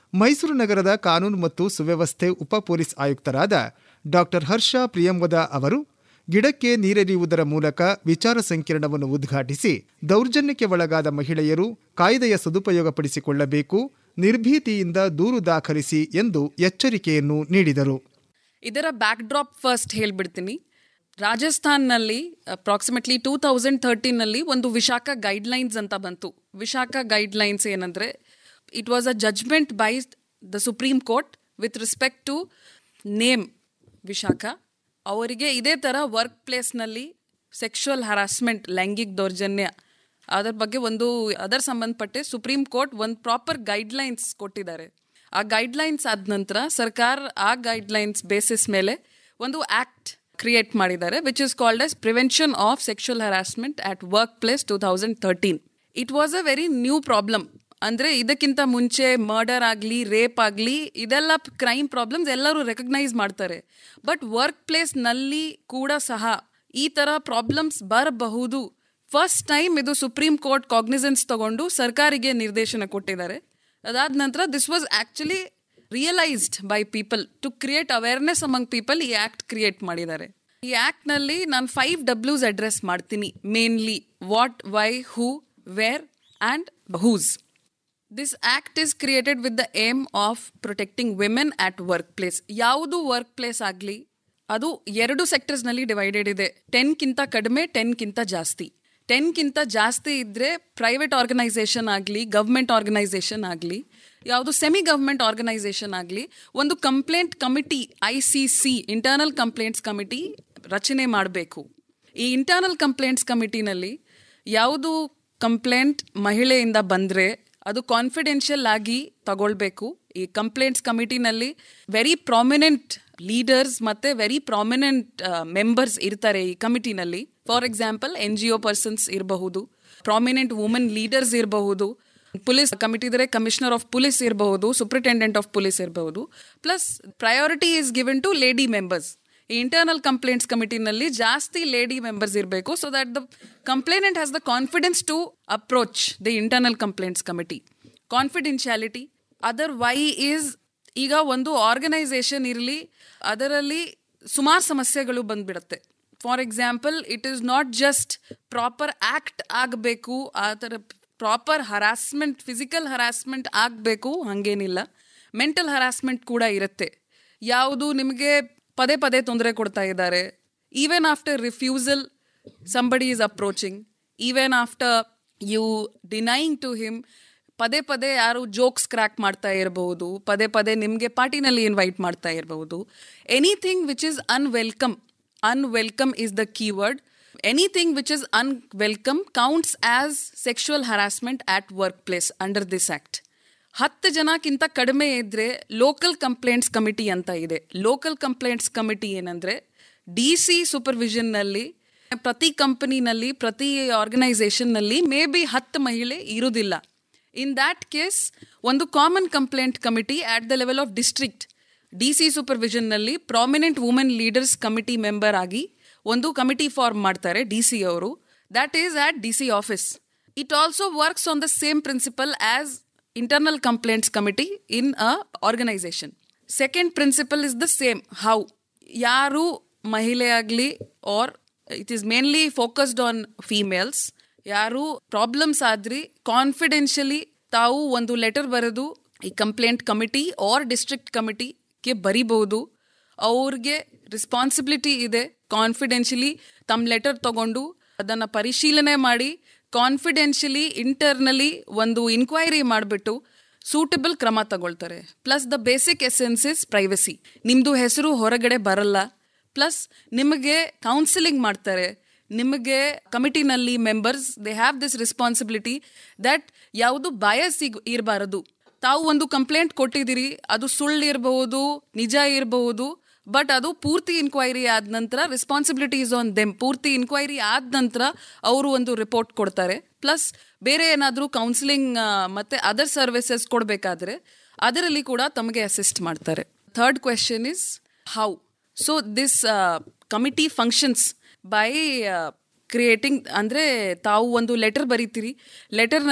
ಮೈಸೂರು ನಗರದ ಕಾನೂನು ಮತ್ತು ಸುವ್ಯವಸ್ಥೆ ಉಪ ಪೊಲೀಸ್ ಆಯುಕ್ತರಾದ ಡಾಕ್ಟರ್ ಹರ್ಷ ಪ್ರಿಯಂವದ ಅವರು ಗಿಡಕ್ಕೆ ನೀರೆರೆಯುವುದರ ಮೂಲಕ ವಿಚಾರ ಸಂಕಿರಣವನ್ನು ಉದ್ಘಾಟಿಸಿ ದೌರ್ಜನ್ಯಕ್ಕೆ ಒಳಗಾದ ಮಹಿಳೆಯರು ಕಾಯ್ದೆಯ ಸದುಪಯೋಗಪಡಿಸಿಕೊಳ್ಳಬೇಕು ನಿರ್ಭೀತಿಯಿಂದ ದೂರು ದಾಖಲಿಸಿ ಎಂದು ಎಚ್ಚರಿಕೆಯನ್ನು ನೀಡಿದರು ಇದರ ಬ್ಯಾಕ್ ಡ್ರಾಪ್ ಫಸ್ಟ್ ಹೇಳ್ಬಿಡ್ತೀನಿ ರಾಜಸ್ಥಾನ್ನಲ್ಲಿ ಅಪ್ರಾಕ್ಸಿಮೇಟ್ಲಿ ಟೂ ತೌಸಂಡ್ ಥರ್ಟೀನಲ್ಲಿ ಒಂದು ವಿಶಾಖ ಗೈಡ್ಲೈನ್ಸ್ ಅಂತ ಬಂತು ವಿಶಾಖ ಗೈಡ್ಲೈನ್ಸ್ ಏನಂದರೆ it was a judgement by the supreme court with respect to name Vishakha ಅವರಿಗೆ ಇದೇ ಥರ ವರ್ಕ್ ಪ್ಲೇಸ್ನಲ್ಲಿ ಸೆಕ್ಷುವಲ್ ಹರಾಸ್ಮೆಂಟ್ ಲೈಂಗಿಕ ದೌರ್ಜನ್ಯ ಅದರ ಬಗ್ಗೆ ಒಂದು ಅದರ ಸಂಬಂಧಪಟ್ಟೆ ಸುಪ್ರೀಂ ಕೋರ್ಟ್ ಒಂದು ಪ್ರಾಪರ್ ಗೈಡ್ಲೈನ್ಸ್ ಕೊಟ್ಟಿದ್ದಾರೆ ಆ ಗೈಡ್ಲೈನ್ಸ್ ಆದ ನಂತರ ಸರ್ಕಾರ ಆ ಗೈಡ್ಲೈನ್ಸ್ ಬೇಸಿಸ್ ಮೇಲೆ ಒಂದು ಆ್ಯಕ್ಟ್ ಕ್ರಿಯೇಟ್ ಮಾಡಿದ್ದಾರೆ which is called as prevention of sexual harassment at workplace two thousand thirteen it was a very new problem ಅಂದರೆ ಇದಕ್ಕಿಂತ ಮುಂಚೆ ಮರ್ಡರ್ ಆಗಲಿ ರೇಪ್ ಆಗಲಿ ಇದೆಲ್ಲ ಕ್ರೈಮ್ ಪ್ರಾಬ್ಲಮ್ಸ್ ಎಲ್ಲರೂ ರೆಕಗ್ನೈಸ್ ಮಾಡ್ತಾರೆ ಬಟ್ ವರ್ಕ್ ಪ್ಲೇಸ್ನಲ್ಲಿ ಕೂಡ ಸಹ ಈ ಥರ ಪ್ರಾಬ್ಲಮ್ಸ್ ಬರಬಹುದು ಫಸ್ಟ್ ಟೈಮ್ ಇದು ಸುಪ್ರೀಂ ಕೋರ್ಟ್ ಕಾಗ್ನಿಸೆನ್ಸ್ ತಗೊಂಡು ಸರ್ಕಾರಿಗೆ ನಿರ್ದೇಶನ ಕೊಟ್ಟಿದ್ದಾರೆ ಅದಾದ ನಂತರ this was actually realised by people to create awareness among people ಈ ಆ್ಯಕ್ಟ್ ಕ್ರಿಯೇಟ್ ಮಾಡಿದ್ದಾರೆ ಈ ಆ್ಯಕ್ಟ್ನಲ್ಲಿ ನಾನು ಫೈವ್ ಡಬ್ಲ್ಯೂಸ್ ಅಡ್ರೆಸ್ ಮಾಡ್ತೀನಿ mainly what why who where and whose this act is created with the aim of protecting women at workplace ಯಾವುದು workplace ಆಗಲಿ ಅದು ಎರಡು ಸೆಕ್ಟರ್ಸ್ನಲ್ಲಿ ಡಿವೈಡೆಡ್ ಇದೆ ಟೆನ್ಗಿಂತ ಕಡಿಮೆ ಟೆನ್ಗಿಂತ ಜಾಸ್ತಿ ಟೆನ್ಗಿಂತ ಜಾಸ್ತಿ ಇದ್ದರೆ ಪ್ರೈವೇಟ್ ಆರ್ಗನೈಸೇಷನ್ ಆಗಲಿ ಗವ್ಮೆಂಟ್ ಆರ್ಗನೈಸೇಷನ್ ಆಗಲಿ ಯಾವುದು ಸೆಮಿ ಗವರ್ಮೆಂಟ್ ಆರ್ಗನೈಸೇಷನ್ ಆಗಲಿ ಒಂದು complaint committee I C C internal complaints committee ರಚನೆ ಮಾಡಬೇಕು ಈ ಇಂಟರ್ನಲ್ ಕಂಪ್ಲೇಂಟ್ಸ್ ಕಮಿಟಿನಲ್ಲಿ ಯಾವುದು ಕಂಪ್ಲೇಂಟ್ ಮಹಿಳೆಯಿಂದ ಬಂದರೆ ಅದು ಕಾನ್ಫಿಡೆನ್ಷಿಯಲ್ ಆಗಿ ತಗೊಳ್ಬೇಕು ಈ ಕಂಪ್ಲೇಂಟ್ಸ್ ಕಮಿಟಿನಲ್ಲಿ ವೆರಿ ಪ್ರಾಮಿನೆಂಟ್ ಲೀಡರ್ಸ್ ಮತ್ತು ವೆರಿ ಪ್ರಾಮಿನೆಂಟ್ ಮೆಂಬರ್ಸ್ ಇರ್ತಾರೆ ಈ ಕಮಿಟಿನಲ್ಲಿ for example N G O persons ಇರಬಹುದು ಪ್ರಾಮಿನೆಂಟ್ ವುಮೆನ್ ಲೀಡರ್ಸ್ ಇರಬಹುದು ಪೊಲೀಸ್ ಕಮಿಟಿ ಇದ್ರೆ ಕಮಿಷನರ್ ಆಫ್ ಪೊಲೀಸ್ ಇರಬಹುದು ಸೂಪ್ರಿಟೆಂಡೆಂಟ್ ಆಫ್ ಪೊಲೀಸ್ ಇರಬಹುದು plus priority is given to lady members ಈ ಇಂಟರ್ನಲ್ ಕಂಪ್ಲೇಂಟ್ಸ್ ಕಮಿಟಿನಲ್ಲಿ ಜಾಸ್ತಿ ಲೇಡಿ ಮೆಂಬರ್ಸ್ ಇರಬೇಕು so that the complainant has the confidence to approach the internal complaints committee confidentiality otherwise is ಈಗ ಒಂದು organisation ಇರಲಿ ಅದರಲ್ಲಿ ಸುಮಾರು ಸಮಸ್ಯೆಗಳು ಬಂದ್ಬಿಡುತ್ತೆ for example it is not just proper act ಆಗಬೇಕು ಆ ಥರ ಪ್ರಾಪರ್ ಹರಾಸ್ಮೆಂಟ್ ಫಿಸಿಕಲ್ ಹರಾಸ್ಮೆಂಟ್ ಆಗಬೇಕು ಹಾಗೇನಿಲ್ಲ ಮೆಂಟಲ್ ಹರಾಸ್ಮೆಂಟ್ ಕೂಡ ಇರುತ್ತೆ ಯಾವುದು ನಿಮಗೆ ಪದೇ ಪದೇ ತೊಂದರೆ ಕೊಡ್ತಾ ಇದ್ದಾರೆ even after refusal somebody is approaching even after you denying to him ಪದೇ ಪದೇ ಯಾರು ಜೋಕ್ಸ್ ಕ್ರ್ಯಾಕ್ ಮಾಡ್ತಾ ಇರಬಹುದು ಪದೇ ಪದೇ ನಿಮಗೆ ಪಾರ್ಟಿನಲ್ಲಿ ಇನ್ವೈಟ್ ಮಾಡ್ತಾ ಇರಬಹುದು anything which is unwelcome unwelcome is the keyword anything which is unwelcome counts as sexual harassment at workplace under this act ಹತ್ತು ಜನಕ್ಕಿಂತ ಕಡಿಮೆ ಇದ್ದರೆ ಲೋಕಲ್ ಕಂಪ್ಲೇಂಟ್ಸ್ ಕಮಿಟಿ ಅಂತ ಇದೆ ಲೋಕಲ್ ಕಂಪ್ಲೇಂಟ್ಸ್ ಕಮಿಟಿ ಏನಂದರೆ ಡಿ ಸಿ ಸೂಪರ್ವಿಷನ್ನಲ್ಲಿ ಪ್ರತಿ ಕಂಪನಿನಲ್ಲಿ ಪ್ರತಿ ಆರ್ಗನೈಸೇಷನ್ನಲ್ಲಿ ಮೇ ಬಿ ಹತ್ತು ಮಹಿಳೆ ಇರುವುದಿಲ್ಲ ಇನ್ ದ್ಯಾಟ್ ಕೇಸ್ ಒಂದು common complaint committee at the level of district D C ಸೂಪರ್ವಿಷನ್ನಲ್ಲಿ prominent women leaders committee member ಆಗಿ ಒಂದು ಕಮಿಟಿ ಫಾರ್ಮ್ ಮಾಡ್ತಾರೆ ಡಿ ಸಿ ಅವರು that is at D C office it also works on the same principle as internal complaints committee in a organisation second principle is the same how ಯಾರು ಮಹಿಳೆ ಆಗಲಿ or it is mainly focused on females ಯಾರು problems ಆದ್ರಿ confidentially ತಾವು ಒಂದು letter ಬರೆದು ಈ complaint committee or district ಕಮಿಟಿಗೆ ಬರಿಬಹುದು ಅವ್ರಿಗೆ ರೆಸ್ಪಾನ್ಸಿಬಿಲಿಟಿ ಇದೆ ಕಾನ್ಫಿಡೆನ್ಷಿಯಲಿ ತಮ್ಮ ಲೆಟರ್ ತಗೊಂಡು ಅದನ್ನು ಪರಿಶೀಲನೆ ಮಾಡಿ ಕಾನ್ಫಿಡೆನ್ಷಿಯಲಿ ಇಂಟರ್ನಲಿ ಒಂದು ಇನ್ಕ್ವೈರಿ ಮಾಡಿಬಿಟ್ಟು ಸೂಟಬಲ್ ಕ್ರಮ ತಗೊಳ್ತಾರೆ plus the basic essence is privacy ನಿಮ್ಮದು ಹೆಸರು ಹೊರಗಡೆ ಬರಲ್ಲ ಪ್ಲಸ್ ನಿಮಗೆ ಕೌನ್ಸಿಲಿಂಗ್ ಮಾಡ್ತಾರೆ ನಿಮಗೆ ಕಮಿಟಿನಲ್ಲಿ members they have this responsibility that ಯಾವುದು ಬಯಸ್ ಇರಬಾರದು ತಾವು ಒಂದು ಕಂಪ್ಲೇಂಟ್ ಕೊಟ್ಟಿದ್ದೀರಿ ಅದು ಸುಳ್ಳು ಇರಬಹುದು ನಿಜ ಇರಬಹುದು ಬಟ್ ಅದು ಪೂರ್ತಿ ಇನ್ಕ್ವೈರಿ ಆದ ನಂತರ ರೆಸ್ಪಾನ್ಸಿಬಿಲಿಟಿ ಇಸ್ ಆನ್ ದೆಮ್ ಪೂರ್ತಿ ಇನ್ಕ್ವೈರಿ ಆದ ನಂತರ ಅವರು ಒಂದು ರಿಪೋರ್ಟ್ ಕೊಡ್ತಾರೆ ಪ್ಲಸ್ ಬೇರೆ ಏನಾದರೂ ಕೌನ್ಸಿಲಿಂಗ್ ಮತ್ತು ಅದರ್ ಸರ್ವಿಸಸ್ ಕೊಡಬೇಕಾದ್ರೆ ಅದರಲ್ಲಿ ಕೂಡ ತಮಗೆ ಅಸಿಸ್ಟ್ ಮಾಡ್ತಾರೆ third question is how so this committee functions by creating ಅಂದರೆ ತಾವು ಒಂದು ಲೆಟರ್ ಬರೀತೀರಿ ಲೆಟರ್